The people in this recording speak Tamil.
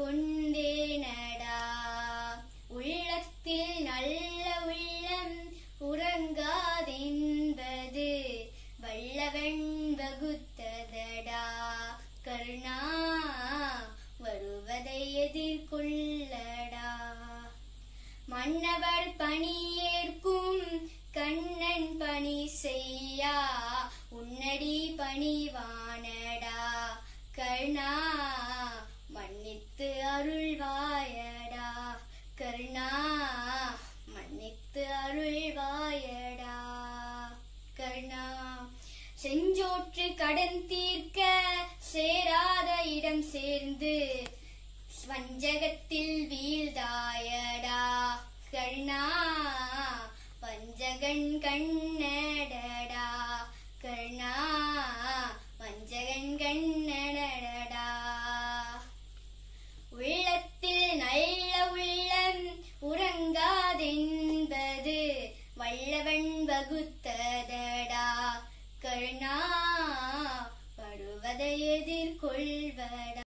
கொண்டேனடா உள்ளத்தில் நல்ல உள்ளம் உறங்காதென்பது வல்லவன் வகுத்ததடா கருணா வருவதை எதிர்கொள்ளடா மன்னவர் பணியேற்கும் கண்ணன் பணி செய்யா உன்னடி பணிவானடா கருணா மன்னித்து அருள்வாயடா கருணா மன்னித்து அருள்வாயடா கருணா செஞ்சோற்று கடன் தீர்க்க சேராத இடம் சேர்ந்து வஞ்சகத்தில் வீழ்தாயடா கருணா வஞ்சகன் கண்ணடடா கருணா வஞ்சகன் கண்ணடடா உள்ளத்தில் நல்ல உள்ளம் உறங்காதென்பது வல்லவன் வகுத்ததடா கருணா படுவதை எதிர்கொள்வடா